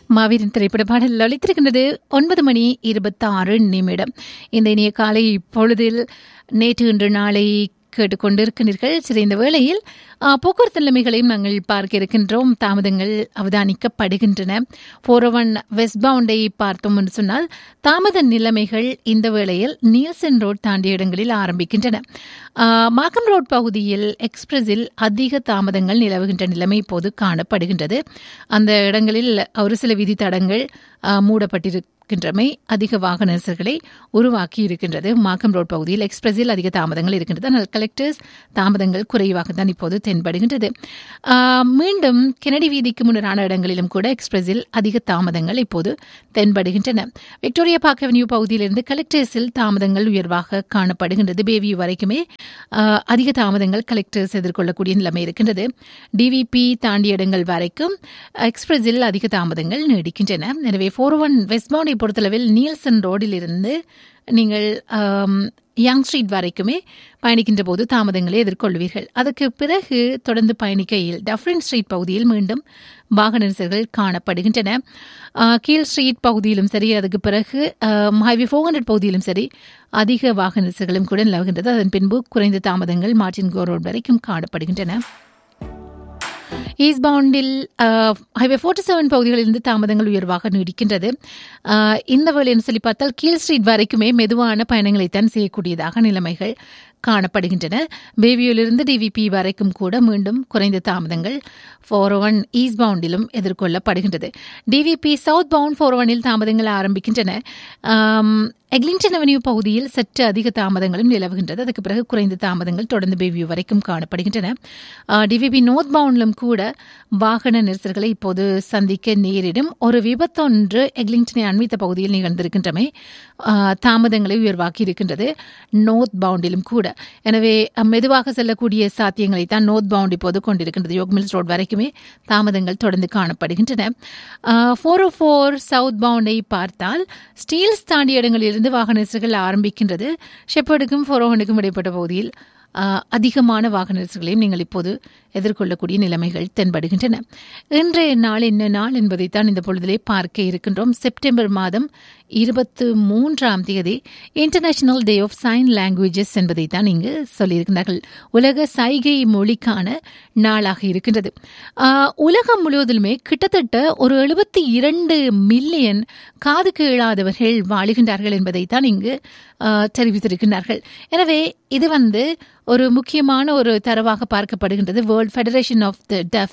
மாவீரன் திரைப்பட பாடல் ஒலித்திருக்கின்றது ஒன்பது மணி இருபத்தாறு நிமிடம் இந்த இனிய காலை பொழுதில் நேற்று இன்று நாளை கேட்டுக்கொண்டிருக்கிறீர்கள் சரி இந்த வேளையில் ஆ, போக்குவரத்து நிலைமைகளையும் நாங்கள் பார்க்க இருக்கின்றோம் தாமதங்கள் அவதானிக்கப்படுகின்றன ஃபோர் ஒன் வெஸ்ட் பவுண்டை பார்த்தோம் என்று சொன்னால் தாமத நிலைமைகள் இந்த வேளையில் நீல்சன் ரோட் தாண்டிய இடங்களில் ஆரம்பிக்கின்றன ஆ, மாக்கம் ரோட் பகுதியில் எக்ஸ்பிரஸில் அதிக தாமதங்கள் நிலவுகின்ற நிலைமை இப்போது காணப்படுகின்றது அந்த இடங்களில் ஒரு சில விதி தடங்கள் ஆ, மூடப்பட்டிருக்கின்றமை அதிக வாகன நெரிசல்களை உருவாக்கி இருக்கின்றது மாக்கம் ரோட் பகுதியில் எக்ஸ்பிரஸில் அதிக தாமதங்கள் இருக்கின்றது ஆனால் கலெக்டர்ஸ் தாமதங்கள் குறைவாகத்தான் இப்போது தென்படுகின்றது ஆ, மீண்டும் கெனடி வீதிக்கு முன்னரான இடங்களிலும் கூட எக்ஸ்பிரஸில் அதிக தாமதங்கள் இப்போது தென்படுகின்றன விக்டோரியா பார்க் அவென்யூ பகுதியிலிருந்து கலெக்டர்ஸில் தாமதங்கள் உயர்வாக காணப்படுகின்றது பேவியூ வரைக்குமே ஆ, அதிக தாமதங்கள் கலெக்டர்ஸ் எதிர்கொள்ளக்கூடிய நிலைமை இருக்கின்றது டிவிபி தாண்டிய இடங்கள் வரைக்கும் எக்ஸ்பிரஸில் அதிக தாமதங்கள் நீடிக்கின்றன எனவே ஃபோர் ஒன் வெஸ்ட் பவுண்டை பொறுத்தளவில் நீல்சன் ரோடிலிருந்து நீங்கள் ஆம், யங் ஸ்ட்ரீட் வரைக்குமே பயணிக்கின்ற போது தாமதங்களை எதிர்கொள்வீர்கள் அதற்கு பிறகு தொடர்ந்து பயணிக்கையில் டஃப்ரின் ஸ்ட்ரீட் பகுதியில் மீண்டும் வாகன நெரிசல்கள் காணப்படுகின்றன ஆ, கீழ் ஸ்ட்ரீட் பகுதியிலும் சரி அதுக்கு பிறகு ஹைவே ஃபோர் ஹண்ட்ரட் பகுதியிலும் சரி அதிக வாகன நெரிசல்களும் கூட நிலவுகின்றது அதன் பின்பு குறைந்த தாமதங்கள் மார்டின் கோ ரோட் வரைக்கும் காணப்படுகின்றன ஈஸ்ட் பவுண்டில் ஹைவே ஃபோர்ட்டி செவன் பகுதிகளிலிருந்து தாமதங்கள் உயர்வாக நீடிக்கின்றது ஆஹ், இந்த வேலைன்னு சொல்லி பார்த்தால் கீழ் ஸ்ட்ரீட் வரைக்குமே மெதுவான பயணங்களைத்தான் செய்யக்கூடியதாக நிலைமைகள் காணப்படுகின்றன பேவியூலிருந்து டிவிபி வரைக்கும் கூட மீண்டும் குறைந்த தாமதங்கள் ஃபோர் ஒன் ஈஸ்ட் பவுண்டிலும் எதிர்கொள்ளப்படுகின்றது டிவிபி சவுத் பவுண்ட் ஃபோர் ஒனில் தாமதங்கள் ஆரம்பிக்கின்றன ஆம், எக்லிங்டன் அவென்யூ பகுதியில் சற்று அதிக தாமதங்களும் நிலவுகின்றது அதுக்கு பிறகு குறைந்த தாமதங்கள் தொடர்ந்து பேவியூ வரைக்கும் காணப்படுகின்றன டிவிபி நோர்த் பவுண்டிலும் கூட வாகன நெரிசல்களை இப்போது சந்திக்க நேரிடும் ஒரு விபத்தொன்று எக்லிங்டனை அண்மித்த பகுதியில் நிகழ்ந்திருக்கின்றமை ஆ, தாமதங்களை உயர்வாக்கி இருக்கின்றது நோர்த் பவுண்டிலும் கூட எனவே அ, மெதுவாக செல்லக்கூடிய சாத்தியங்களை தான் நோர்த் பவுண்ட் இப்போது கொண்டிருக்கின்றது யோக் மில்ஸ் ரோட் வரைக்குமே தாமதங்கள் தொடர்ந்து காணப்படுகின்றன ஃபோர் ஓ ஃபோர் சவுத் பவுண்டை பார்த்தால் ஸ்டீல்ஸ் தாண்டிய இடங்களிலிருந்து வாகன நெரிசல்கள் ஆரம்பிக்கின்றது ஷெப்பர்டுக்கும் ஃபோரோஹனுக்கும் இடைப்பட்ட பகுதியில் ஆ, அதிகமான வாகன நெரிசல்களையும் நீங்கள் இப்போது எதிர்கொள்ளக்கூடிய நிலைமைகள் தென்படுகின்றன இன்றைய நாள் என்ன நாள் என்பதைத்தான் இந்த பொழுதிலே பார்க்க இருக்கின்றோம் செப்டம்பர் மாதம் இருபத்து மூன்றாம் தேதி International Day of Sign Languages என்பதைத்தான் இங்கு சொல்லியிருக்கிறார்கள் உலக சைகை மொழிக்கான நாளாக இருக்கின்றது ஆ, உலகம் முழுவதிலுமே கிட்டத்தட்ட ஒரு எழுபத்தி இரண்டு மில்லியன் காது கேளாதவர்கள் வாழுகின்றார்கள் என்பதைத்தான் இங்கு ஆ, தெரிவித்திருக்கின்றார்கள் எனவே இது வந்து ஒரு முக்கியமான ஒரு தரவாக பார்க்கப்படுகின்றது World Federation of the Deaf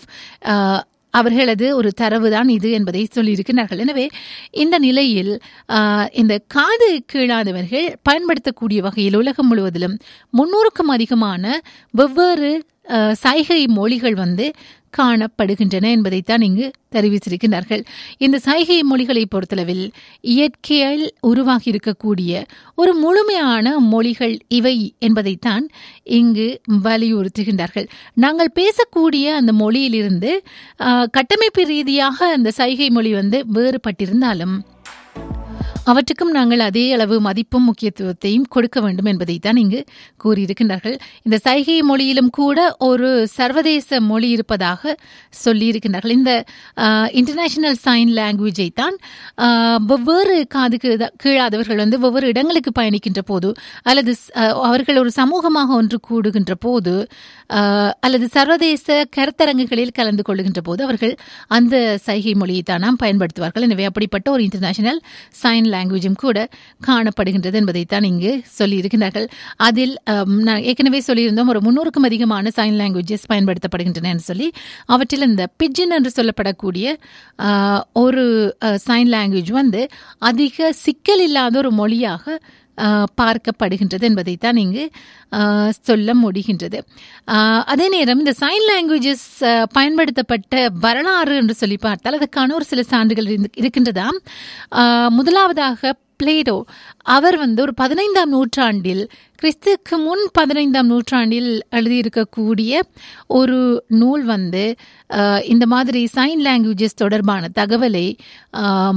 அவர்களது ஒரு தரவு தான் இது என்பதை சொல்லியிருக்கிறார்கள் எனவே இந்த நிலையில் ஆஹ், இந்த காது கீழாதவர்கள் பயன்படுத்தக்கூடிய வகையில் உலகம் முழுவதிலும் முன்னூறுக்கும் அதிகமான வெவ்வேறு ஆஹ், சைகை மொழிகள் வந்து காணப்படுகின்றன என்பதைத்தான் இங்கு தெரிவித்திருக்கிறார்கள் இந்த சைகை மொழிகளை பொறுத்தளவில் இயற்கையில் உருவாகி இருக்கக்கூடிய ஒரு முழுமையான மொழிகள் இவை என்பதைத்தான் இங்கு வலியுறுத்துகின்றார்கள் நாங்கள் பேசக்கூடிய அந்த மொழியிலிருந்து ஆஹ், கட்டமைப்பு ரீதியாக அந்த சைகை மொழி வந்து வேறுபட்டிருந்தாலும் அவற்றுக்கும் நாங்கள் அதே அளவு மதிப்பும் முக்கியத்துவத்தையும் கொடுக்க வேண்டும் என்பதைத்தான் இங்கு கூறியிருக்கின்றார்கள் இந்த சைகை மொழியிலும் கூட ஒரு சர்வதேச மொழி இருப்பதாக சொல்லியிருக்கின்றார்கள் இந்த இன்டர்நேஷனல் சைன் லாங்குவேஜை தான் ஆஹ், வெவ்வேறு காது கீழா- கீழாதவர்கள் வந்து வெவ்வேறு இடங்களுக்கு பயணிக்கின்ற போது அல்லது ஸ்- ஆஹ், அவர்கள் ஒரு சமூகமாக ஒன்று கூடுகின்ற போது ஆஹ், அல்லது சர்வதேச கருத்தரங்குகளில் கலந்து கொள்ளுகின்ற போது அவர்கள் அந்த சைகை மொழியை தான் நாம் பயன்படுத்துவார்கள் எனவே அப்படிப்பட்ட ஒரு இன்டர்நேஷனல் சைன் லாங்குவேஜும் கூட காணப்படுகின்றது என்பதைத்தான் இங்கு சொல்லியிருக்கிறார்கள் அதில் ஆம், நான் ஏற்கனவே சொல்லியிருந்தோம் ஒரு முன்னூறுக்கும் அதிகமான சைன் லாங்குவேஜஸ் பயன்படுத்தப்படுகின்றன என்று சொல்லி அவற்றில் இந்த பிஜின் என்று சொல்லப்படக்கூடிய ஆஹ், ஒரு சைன் லாங்குவேஜ் வந்து அதிக சிக்கல் இல்லாத ஒரு மொழியாக ஆஹ், பார்க்கப்படுகின்றது என்பதைத்தான் இங்கு ஆஹ், சொல்ல முடிகின்றது ஆஹ், அதே நேரம் இந்த சைன் லாங்குவேஜஸ் பயன்படுத்தப்பட்ட வரலாறு என்று சொல்லி பார்த்தால் அதற்கான ஒரு சில சான்றுகள் இருந்து- இருக்கின்றதாம் ஆஹ், முதலாவதாக பிளேடோ அவர் வந்து ஒரு பதினைந்தாம் நூற்றாண்டில் கிறிஸ்துக்கு முன் பதினைந்தாம் நூற்றாண்டில் எழுதியிருக்கக்கூடிய ஒரு நூல் வந்து ஆஹ், இந்த மாதிரி சைன் லாங்குவேஜஸ் தொடர்பான தகவலை ஆம்,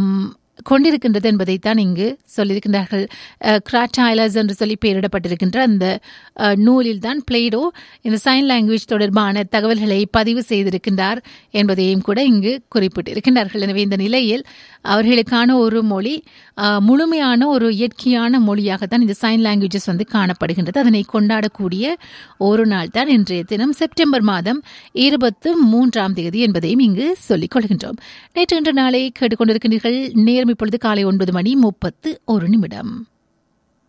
கொண்டிருக்கின்றது என்பதைத்தான் இங்கு சொல்லியிருக்கின்றார்கள் கிராட்டாய்லர்ஸ் என்று சொல்லி பெயரிடப்பட்டிருக்கின்ற அந்த அஹ், நூலில்தான் பிளேடோ இந்த சைன் லாங்குவேஜ் தொடர்பான தகவல்களை பதிவு செய்திருக்கின்றார் என்பதையும் கூட இங்கு குறிப்பிட்டிருக்கின்றார்கள் எனவே இந்த நிலையில் அவர்களுக்கான ஒரு மொழி அஹ், முழுமையான ஒரு இயற்கையான மொழியாகத்தான் இந்த சைன் லாங்குவேஜஸ் வந்து காணப்படுகின்றது அதனை கொண்டாடக்கூடிய ஒரு நாள் தான் இன்றைய தினம் செப்டம்பர் மாதம் இருபத்து மூன்றாம் தேதி என்பதையும் இங்கு சொல்லிக் கொள்கின்றோம் நேற்று இன்று நாளை கேட்டுக்கொண்டிருக்கின்றீர்கள் நேரம் இப்பொழுது காலை ஒன்பது மணி முப்பத்து ஒரு நிமிடம்